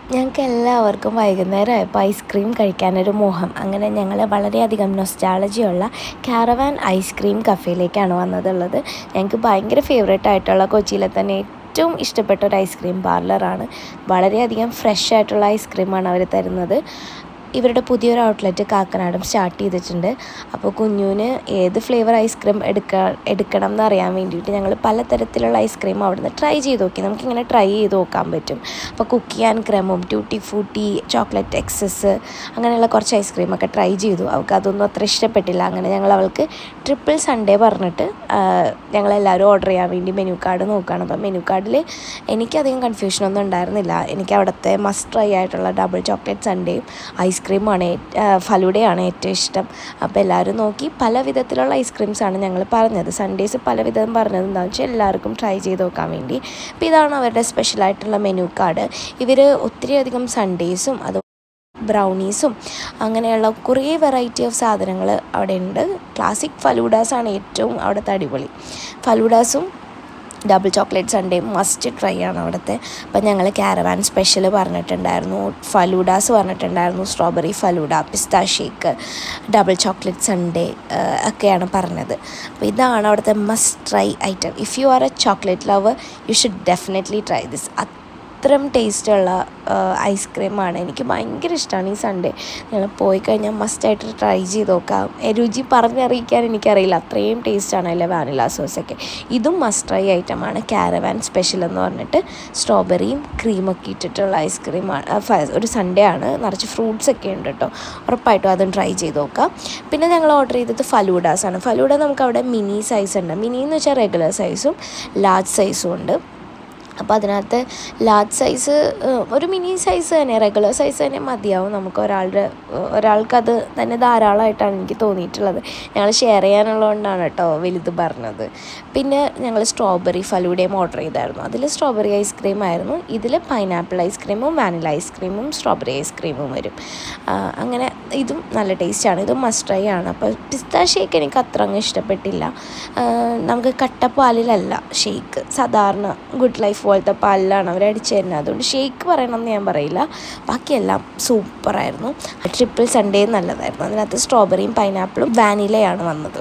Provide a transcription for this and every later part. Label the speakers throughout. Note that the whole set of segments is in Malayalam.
Speaker 1: ഞങ്ങൾക്ക് എല്ലാവർക്കും വൈകുന്നേരം ആയപ്പോൾ ഐസ്ക്രീം കഴിക്കാനൊരു മോഹം അങ്ങനെ ഞങ്ങൾ വളരെയധികം നൊസ്റ്റാളജിയുള്ള കാരവാൻ ഐസ്ക്രീം കഫേയിലേക്കാണ് വന്നതുള്ളത് ഞങ്ങൾക്ക് ഭയങ്കര ഫേവറേറ്റ് ആയിട്ടുള്ള കൊച്ചിയിലെ തന്നെ ഏറ്റവും ഇഷ്ടപ്പെട്ട ഒരു ഐസ്ക്രീം പാർലറാണ് വളരെയധികം ഫ്രഷ് ആയിട്ടുള്ള ഐസ്ക്രീമാണ് അവർ തരുന്നത് ഇവരുടെ പുതിയൊരു ഔട്ട്ലെറ്റ് കാക്കനാടും സ്റ്റാർട്ട് ചെയ്തിട്ടുണ്ട് അപ്പോൾ കുഞ്ഞുവിന് ഏത് ഫ്ലേവർ ഐസ്ക്രീം എടുക്ക എടുക്കണം എന്ന് അറിയാൻ വേണ്ടിയിട്ട് ഞങ്ങൾ പലതരത്തിലുള്ള ഐസ്ക്രീം അവിടുന്ന് ട്രൈ ചെയ്ത് നോക്കി നമുക്കിങ്ങനെ ട്രൈ ചെയ്ത് നോക്കാൻ പറ്റും അപ്പോൾ കുക്കി ആൻഡ് ക്രമും ട്യൂട്ടി ഫ്രൂട്ടി ചോക്ലേറ്റ് എക്സസ് അങ്ങനെയുള്ള കുറച്ച് ഐസ്ക്രീമൊക്കെ ട്രൈ ചെയ്തു അവൾക്ക് അതൊന്നും അത്ര ഇഷ്ടപ്പെട്ടില്ല അങ്ങനെ ഞങ്ങൾ അവൾക്ക് ട്രിപ്പിൾ സൺഡേ പറഞ്ഞിട്ട് ഞങ്ങളെല്ലാവരും ഓർഡർ ചെയ്യാൻ വേണ്ടി മെനു കാർഡ് നോക്കുകയാണ് അപ്പോൾ മെനു കാർഡിൽ എനിക്കധികം കൺഫ്യൂഷനൊന്നും ഉണ്ടായിരുന്നില്ല എനിക്ക് അവിടുത്തെ മസ്റ്റ് ട്രൈ ആയിട്ടുള്ള ഡബിൾ ചോക്ലേറ്റ് സൺഡേയും ഐസ്ക്രീമാണ് ഫലൂഡയാണ് ഏറ്റവും ഇഷ്ടം അപ്പോൾ എല്ലാവരും നോക്കി പല വിധത്തിലുള്ള ഐസ്ക്രീംസാണ് ഞങ്ങൾ പറഞ്ഞത് സൺഡേസ് പല വിധം പറഞ്ഞത് എന്താണെന്ന് വെച്ചാൽ എല്ലാവർക്കും ട്രൈ ചെയ്ത് നോക്കാൻ വേണ്ടി അപ്പോൾ ഇതാണ് അവരുടെ സ്പെഷ്യലായിട്ടുള്ള മെനു കാർഡ് ഇവർ ഒത്തിരിയധികം സൺഡേസും അത് ബ്രൗണീസും അങ്ങനെയുള്ള കുറേ വെറൈറ്റി ഓഫ് സാധനങ്ങൾ അവിടെ ഉണ്ട് ക്ലാസിക് ഫലൂഡാസാണ് ഏറ്റവും അവിടുത്തെ അടിപൊളി ഫലൂഡാസും double chocolate sundae must try ആണ് അവിടുത്തെ അപ്പം ഞങ്ങൾ കാരവാൻ സ്പെഷ്യൽ പറഞ്ഞിട്ടുണ്ടായിരുന്നു ഫലൂഡാസ് പറഞ്ഞിട്ടുണ്ടായിരുന്നു സ്ട്രോബെറി ഫലൂഡ പിസ്ത ഷേക്ക് ഡബിൾ ചോക്ലേറ്റ് സൺഡേ ഒക്കെയാണ് പറഞ്ഞത് അപ്പോൾ ഇതാണ് അവിടുത്തെ must try item if you are a chocolate lover you should definitely try this അത്രയും ടേസ്റ്റുള്ള ഐസ്ക്രീമാണ് എനിക്ക് ഭയങ്കര ഇഷ്ടമാണ് ഈ സൺഡേ ഞങ്ങൾ പോയി കഴിഞ്ഞാൽ മസ്റ്റായിട്ട് ട്രൈ ചെയ്ത് നോക്കാം രുചി പറഞ്ഞറിയിക്കാൻ എനിക്കറിയില്ല അത്രയും ടേസ്റ്റാണ് അതിലെ വാനില സോസൊക്കെ ഇതും മസ്റ്റ് ട്രൈ ഐറ്റമാണ് കാരവാൻ സ്പെഷ്യൽ എന്ന് പറഞ്ഞിട്ട് സ്ട്രോബെറിയും ക്രീമൊക്കെ ഇട്ടിട്ടുള്ള ഐസ്ക്രീമാണ് ഒരു സൺഡേ ആണ് നിറച്ച് ഫ്രൂട്ട്സ് ഒക്കെ ഉണ്ട് കേട്ടോ ഉറപ്പായിട്ടും അതും ട്രൈ ചെയ്ത് നോക്കാം പിന്നെ ഞങ്ങൾ ഓർഡർ ചെയ്തത് ഫലൂഡാസാണ് ഫലൂഡ നമുക്ക് അവിടെ മിനി സൈസ് ഉണ്ട് മിനി എന്ന് വെച്ചാൽ റെഗുലർ സൈസും ലാർജ് സൈസും ഉണ്ട് അപ്പോൾ അതിനകത്ത് ലാർജ് സൈസ് ഒരു മിനി സൈസ് തന്നെ റെഗുലർ സൈസ് തന്നെ മതിയാവും നമുക്ക് ഒരാളുടെ ഒരാൾക്കത് തന്നെ ധാരാളമായിട്ടാണ് എനിക്ക് തോന്നിയിട്ടുള്ളത് ഞങ്ങൾ ഷെയർ ചെയ്യാനുള്ളതുകൊണ്ടാണ് കേട്ടോ വലുത് പറഞ്ഞത് പിന്നെ ഞങ്ങൾ സ്ട്രോബെറി ഫലൂഡയും ഓർഡർ ചെയ്തായിരുന്നു അതിൽ സ്ട്രോബെറി ഐസ്ക്രീം ആയിരുന്നു ഇതിൽ പൈനാപ്പിൾ ഐസ്ക്രീമും വാനില ഐസ്ക്രീമും സ്ട്രോബെറി ഐസ്ക്രീമും വരും അങ്ങനെ ഇതും നല്ല ടേസ്റ്റാണ് ഇതും മസ്റ്റ് ട്രൈ ആണ് അപ്പോൾ പിസ്ത ഷേക്ക് എനിക്ക് അത്ര അങ്ങ് ഇഷ്ടപ്പെട്ടില്ല നമുക്ക് കട്ടപ്പാലിലല്ല ഷേക്ക് സാധാരണ ഗുഡ് ലൈഫ് പോലത്തെ പാലിലാണ് അവർ അടിച്ചു തരുന്നത് അതുകൊണ്ട് ഷേക്ക് പറയണമെന്ന് ഞാൻ പറയില്ല ബാക്കിയെല്ലാം സൂപ്പറായിരുന്നു ട്രിപ്പിൾ സൺഡേ നല്ലതായിരുന്നു അതിനകത്ത് സ്ട്രോബെറിയും പൈനാപ്പിളും വാനിലയാണ് വന്നത്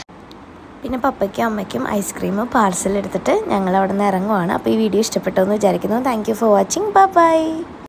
Speaker 1: പിന്നെ പപ്പയ്ക്കും അമ്മയ്ക്കും ഐസ്ക്രീം പാർസൽ എടുത്തിട്ട് ഞങ്ങൾ അവിടെ നിന്ന് ഇറങ്ങുവാണ് അപ്പോൾ ഈ വീഡിയോ ഇഷ്ടപ്പെട്ടു എന്ന് വിചാരിക്കുന്നു thank you for watching bye by